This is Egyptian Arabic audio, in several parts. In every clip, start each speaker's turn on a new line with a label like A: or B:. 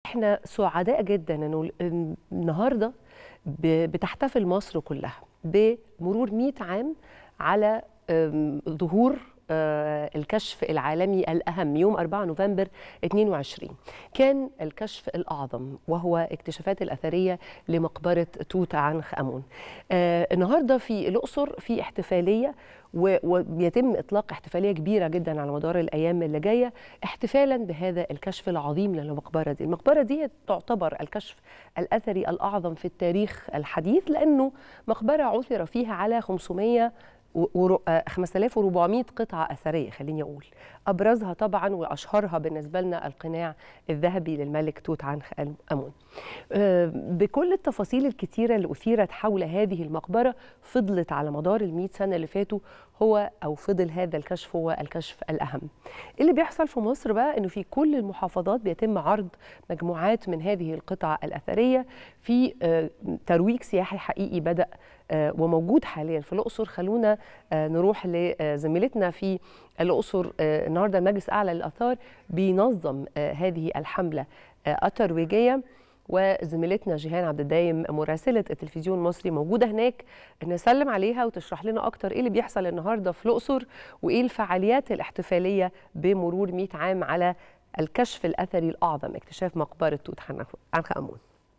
A: احنا سعداء جدا انه ال- النهارده ب- بتحتفل مصر كلها بمرور 100 عام على أم، ظهور آه، الكشف العالمي الأهم يوم 4 نوفمبر 22 كان الكشف الأعظم وهو اكتشافات الأثرية لمقبرة توت عنخ آمون آه، النهاردة في الأقصر في احتفالية و- وبيتم إطلاق احتفالية كبيرة جدا على مدار الأيام اللي جاية احتفالا بهذا الكشف العظيم للمقبرة دي المقبرة دي تعتبر الكشف الأثري الأعظم في التاريخ الحديث لأنه مقبرة عثر فيها على 500 و- ورو- آه، 5400 قطعة أثرية خليني أقول أبرزها طبعا وأشهرها بالنسبة لنا القناع الذهبي للملك توت عنخ آمون آه، بكل التفاصيل الكتيرة اللي أثيرت حول هذه المقبرة فضلت على مدار المئة سنة اللي فاتوا هو أو فضل هذا الكشف هو الكشف الأهم اللي بيحصل في مصر بقى أنه في كل المحافظات بيتم عرض مجموعات من هذه القطع الأثرية في آه، ترويج سياحي حقيقي بدأ آه، وموجود حاليا في الأقصر خلونا آه، نروح لزميلتنا في الأقصر آه، النهاردة المجلس الأعلى للآثار بينظم آه، هذه الحملة آه، الترويجية وزميلتنا جيهان عبد الدايم مراسلة التلفزيون المصري موجودة هناك نسلم عليها وتشرح لنا أكتر إيه اللي بيحصل النهاردة في الأقصر وإيه الفعاليات الاحتفالية بمرور 100 عام على الكشف الأثري الأعظم اكتشاف مقبرة توت عنخ آمون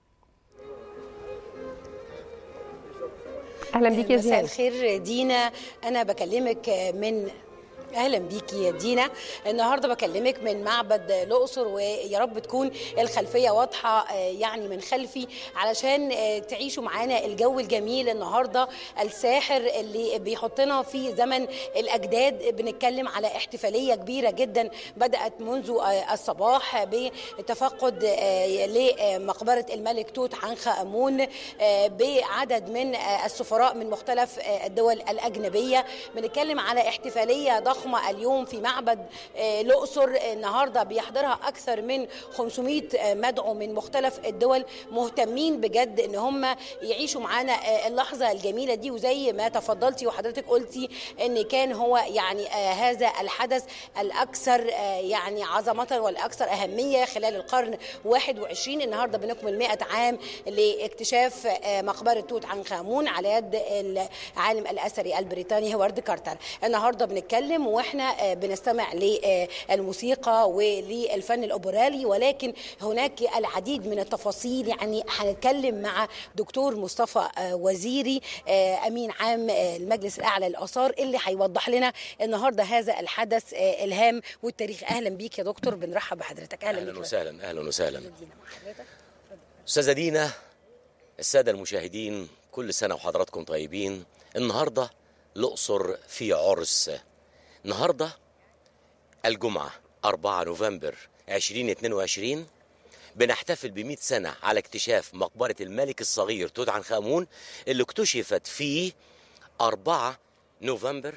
A: أهلا بيك يا
B: مساء
A: جيهان
B: الخير دينا انا بكلمك من اهلا بيكي يا دينا النهارده بكلمك من معبد الاقصر ويا رب تكون الخلفيه واضحه آه، يعني من خلفي علشان آه، تعيشوا معانا الجو الجميل النهارده الساحر اللي بيحطنا في زمن الاجداد بنتكلم على احتفاليه كبيره جدا بدات منذ آه، الصباح بتفقد آه، لمقبره الملك توت عنخ امون آه، بعدد من آه، السفراء من مختلف آه، الدول الاجنبيه بنتكلم على احتفاليه ضخمه اليوم في معبد آه، الاقصر النهارده بيحضرها اكثر من 500 مدعو من مختلف الدول مهتمين بجد ان هم يعيشوا معانا آه، اللحظه الجميله دي وزي ما تفضلتي وحضرتك قلتي ان كان هو يعني آه، هذا الحدث الاكثر آه، يعني عظمه والاكثر اهميه خلال القرن 21 النهارده بنكمل 100 عام لاكتشاف آه، مقبره توت عنخ امون على يد العالم الاثري البريطاني هوارد كارتر النهارده بنتكلم واحنا آه، بنستمع للموسيقى وللفن الاوبرالي ولكن هناك العديد من التفاصيل يعني هنتكلم مع دكتور مصطفى آه، وزيري آه، امين عام آه، المجلس الاعلى للاثار اللي هيوضح لنا النهارده هذا الحدث آه، الهام والتاريخ اهلا بيك يا دكتور بنرحب بحضرتك اهلا,
C: اهلا
B: بيك
C: وسهلا اهلا وسهلا
B: دينا مع حضرتك.
C: استاذه دينا الساده المشاهدين كل سنه وحضراتكم طيبين النهارده الاقصر في عرس النهارده الجمعه 4 نوفمبر 2022 بنحتفل ب 100 سنه على اكتشاف مقبره الملك الصغير توت عنخ امون اللي اكتشفت في 4 نوفمبر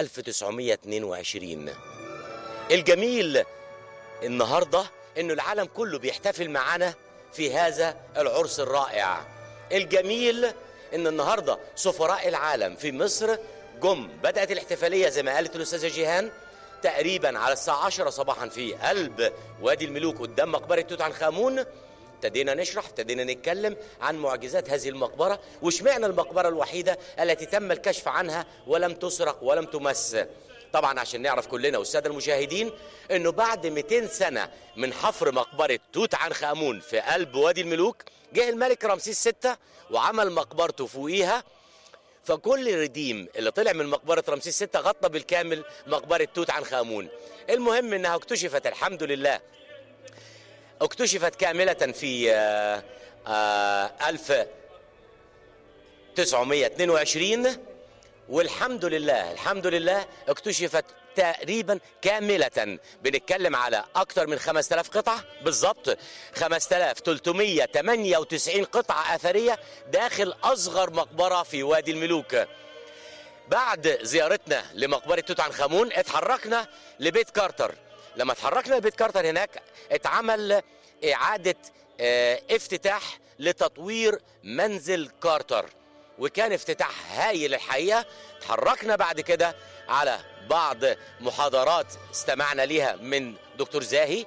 C: 1922 الجميل النهارده انه العالم كله بيحتفل معانا في هذا العرس الرائع الجميل ان النهارده سفراء العالم في مصر جم بدات الاحتفاليه زي ما قالت الاستاذه جيهان تقريبا على الساعه 10 صباحا في قلب وادي الملوك قدام مقبره توت عنخ امون ابتدينا نشرح ابتدينا نتكلم عن معجزات هذه المقبره واشمعنى المقبره الوحيده التي تم الكشف عنها ولم تسرق ولم تمس طبعا عشان نعرف كلنا والساده المشاهدين انه بعد 200 سنه من حفر مقبره توت عنخ امون في قلب وادي الملوك جه الملك رمسيس ستة وعمل مقبرته فوقيها فكل الرديم اللي طلع من مقبره رمسيس ستة غطى بالكامل مقبره توت عنخ امون المهم انها اكتشفت الحمد لله اكتشفت كامله في آه، آه، 1922 والحمد لله الحمد لله اكتشفت تقريبا كاملة بنتكلم على أكثر من 5000 قطعة بالضبط 5398 قطعة أثرية داخل أصغر مقبرة في وادي الملوك بعد زيارتنا لمقبرة توت عنخ آمون اتحركنا لبيت كارتر لما اتحركنا لبيت كارتر هناك اتعمل إعادة اه افتتاح لتطوير منزل كارتر وكان افتتاح هايل الحقيقة اتحركنا بعد كده على بعض محاضرات استمعنا ليها من دكتور زاهي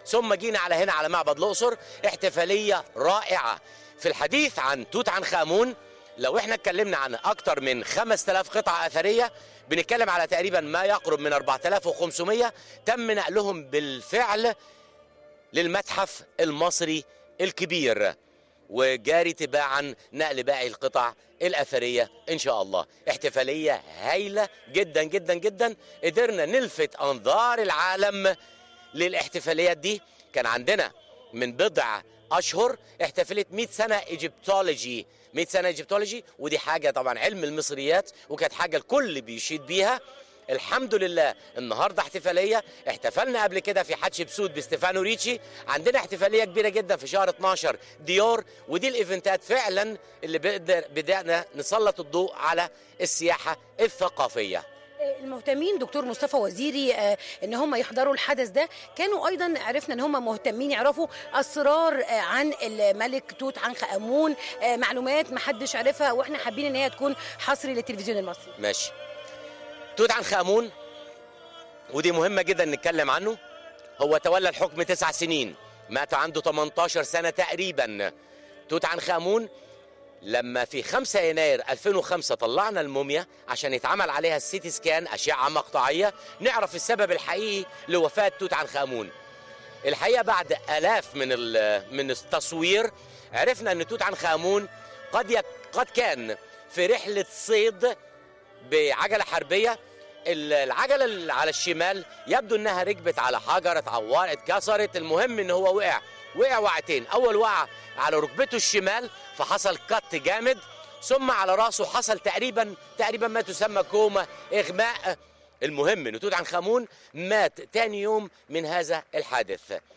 C: ثم جينا على هنا على معبد الاقصر احتفاليه رائعه في الحديث عن توت عنخ امون لو احنا اتكلمنا عن اكتر من 5000 قطعه اثريه بنتكلم على تقريبا ما يقرب من 4500 تم نقلهم بالفعل للمتحف المصري الكبير وجاري تباعا نقل باقي القطع الأثرية إن شاء الله احتفالية هايلة جدا جدا جدا قدرنا نلفت أنظار العالم للاحتفاليات دي كان عندنا من بضع أشهر احتفلت 100 سنة إيجيبتولوجي 100 سنة إيجيبتولوجي ودي حاجة طبعا علم المصريات وكانت حاجة الكل بيشيد بيها الحمد لله النهارده احتفاليه احتفلنا قبل كده في حتشبسوت بستيفانو ريتشي عندنا احتفاليه كبيره جدا في شهر 12 ديور ودي الايفنتات فعلا اللي بقدر بدانا نسلط الضوء على السياحه الثقافيه
B: المهتمين دكتور مصطفى وزيري آه، ان هم يحضروا الحدث ده كانوا ايضا عرفنا ان هم مهتمين يعرفوا اسرار آه، عن الملك توت عنخ امون آه، معلومات ما حدش عرفها واحنا حابين ان هي تكون حصري للتلفزيون المصري
C: ماشي توت عنخ امون ودي مهمه جدا نتكلم عنه هو تولى الحكم تسع سنين مات عنده 18 سنه تقريبا توت عنخ امون لما في 5 يناير 2005 طلعنا الموميا عشان يتعمل عليها السيتي سكان اشعه مقطعيه نعرف السبب الحقيقي لوفاه توت عنخ امون الحقيقه بعد الاف من ال- من التصوير عرفنا ان توت عنخ امون قد يك قد كان في رحله صيد بعجله حربيه ال- العجله اللي على الشمال يبدو انها ركبت على حجره اتعورت اتكسرت المهم ان هو وقع وقع وقعتين اول وقع على ركبته الشمال فحصل كت جامد ثم على راسه حصل تقريبا تقريبا ما تسمى كوما اغماء المهم ان توت عنخ امون مات تاني يوم من هذا الحادث ال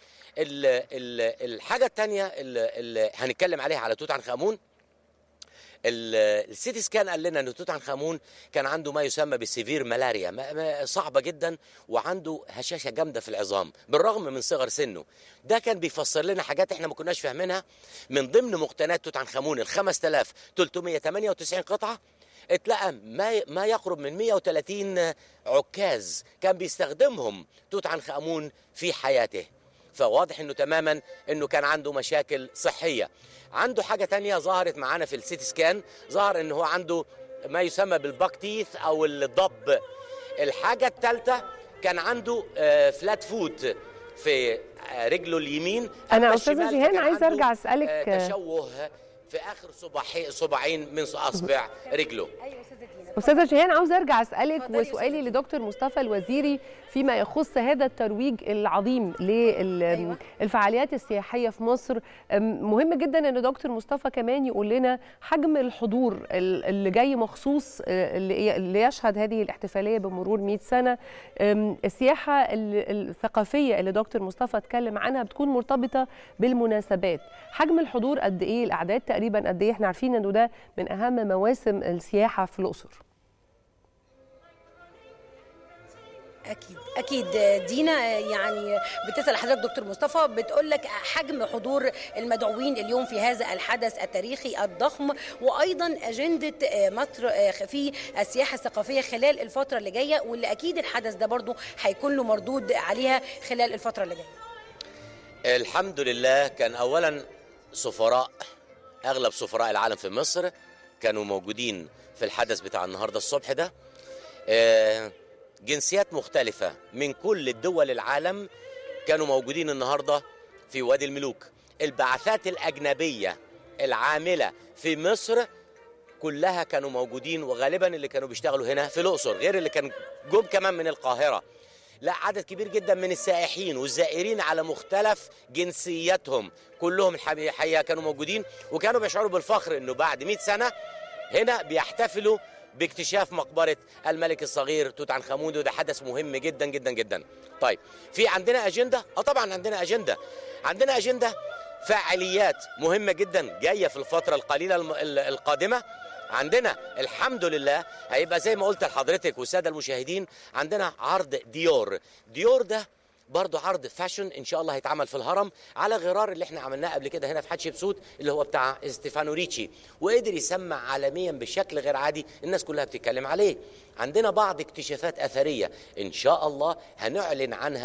C: ال الحاجه الثانيه اللي, اللي هنتكلم عليها على توت عنخ امون ال- السيتي سكان قال لنا ان توت عنخ امون كان عنده ما يسمى بالسيفير ملاريا ما- ما- صعبه جدا وعنده هشاشه جامده في العظام بالرغم من صغر سنه ده كان بيفسر لنا حاجات احنا ما كناش فاهمينها من ضمن مقتنيات توت عنخ امون ال 5398 قطعه اتلقى ما ما يقرب من 130 عكاز كان بيستخدمهم توت عنخ امون في حياته فواضح انه تماما انه كان عنده مشاكل صحيه عنده حاجه تانية ظهرت معانا في السيتي سكان ظهر ان هو عنده ما يسمى بالباكتيث او الضب الحاجه الثالثه كان عنده آه، فلات فوت في آه، رجله اليمين
A: أنا
C: أما
A: أستاذة
C: الشمال
A: جيهان
C: فكان
A: عايزة
C: عنده،
A: أرجع أسألك،
C: آه، تشوه في اخر صباحي صباعين من اصبع رجله
B: ايوه استاذه دينا
A: استاذه جيهان عاوزه ارجع اسالك
B: اتفضلي يا
A: وسؤالي
B: أستاذة.
A: لدكتور مصطفى الوزيري فيما يخص هذا الترويج العظيم
B: أيوة.
A: للفعاليات السياحيه في مصر أم، مهم جدا ان دكتور مصطفى كمان يقول لنا حجم الحضور ال- اللي جاي مخصوص آه، اللي اللي يشهد هذه الاحتفاليه بمرور 100 سنه أم، السياحه ال- الثقافيه اللي دكتور مصطفى اتكلم عنها بتكون مرتبطه بالمناسبات حجم الحضور قد ايه الاعداد تقريبا قد ايه احنا عارفين انه ده من اهم مواسم السياحه في الاقصر
B: اكيد اكيد دينا يعني بتسال حضرتك دكتور مصطفى بتقول لك حجم حضور المدعوين اليوم في هذا الحدث التاريخي الضخم وايضا اجنده مصر في السياحه الثقافيه خلال الفتره اللي جايه واللي اكيد الحدث ده برضو هيكون له مردود عليها خلال الفتره اللي جايه
C: الحمد لله كان اولا سفراء اغلب سفراء العالم في مصر كانوا موجودين في الحدث بتاع النهارده الصبح ده آه، جنسيات مختلفة من كل الدول العالم كانوا موجودين النهارده في وادي الملوك البعثات الأجنبية العاملة في مصر كلها كانوا موجودين وغالبا اللي كانوا بيشتغلوا هنا في الأقصر غير اللي كان جم كمان من القاهرة لا عدد كبير جدا من السائحين والزائرين على مختلف جنسياتهم كلهم الحقيقة كانوا موجودين وكانوا بيشعروا بالفخر انه بعد 100 سنة هنا بيحتفلوا باكتشاف مقبرة الملك الصغير توت عنخ آمون وده حدث مهم جدا جدا جدا طيب في عندنا أجندة اه طبعا عندنا أجندة عندنا أجندة فعاليات مهمة جدا جاية في الفترة القليلة الم- ال- القادمة عندنا الحمد لله هيبقى زي ما قلت لحضرتك والسادة المشاهدين عندنا عرض ديور ديور ده برضه عرض فاشن ان شاء الله هيتعمل في الهرم على غرار اللي احنا عملناه قبل كده هنا في حتشبسوت اللي هو بتاع ستيفانو ريتشي وقدر يسمع عالميا بشكل غير عادي الناس كلها بتتكلم عليه عندنا بعض اكتشافات اثريه ان شاء الله هنعلن عنها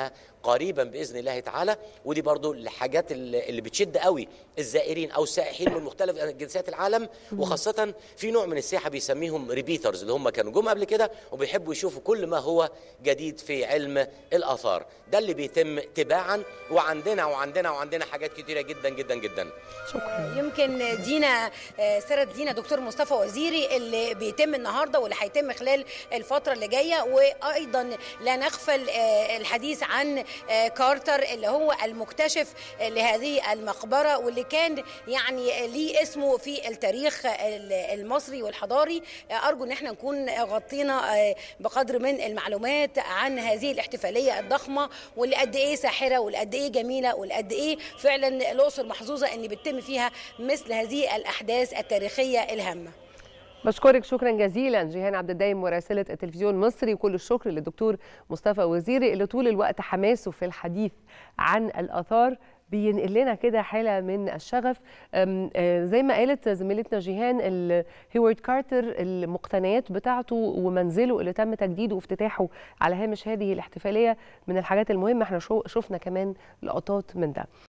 C: قريبا باذن الله تعالى ودي برضو الحاجات اللي اللي بتشد قوي الزائرين او السائحين من مختلف جنسيات العالم وخاصه في نوع من السياحه بيسميهم ريبيترز اللي هم كانوا جم قبل كده وبيحبوا يشوفوا كل ما هو جديد في علم الاثار ده اللي بيتم تباعا وعندنا وعندنا وعندنا حاجات كتيره جدا جدا جدا
A: شكرا
B: يمكن دينا آه، سيرة دينا دكتور مصطفى وزيري اللي بيتم النهارده واللي هيتم خلال الفتره اللي جايه وايضا لا نغفل آه، الحديث عن آه، كارتر اللي هو المكتشف آه، لهذه المقبره واللي كان يعني ليه اسمه في التاريخ ال- المصري والحضاري آه، ارجو ان احنا نكون غطينا آه، بقدر من المعلومات عن هذه الاحتفاليه الضخمه واللي قد ايه ساحره واللي قد ايه جميله واللي قد ايه فعلا الاقصر محظوظه ان بتتم فيها مثل هذه الاحداث التاريخيه الهامه
A: بشكرك شكرا جزيلا جيهان عبد الدايم مراسله التلفزيون المصري وكل الشكر للدكتور مصطفى وزيري اللي طول الوقت حماسه في الحديث عن الاثار بينقل لنا كده حاله من الشغف أم، آه، زي ما قالت زميلتنا جيهان ال- هيوارد كارتر المقتنيات بتاعته ومنزله اللي تم تجديده وافتتاحه على هامش هذه الاحتفاليه من الحاجات المهمه احنا شو- شفنا كمان لقطات من ده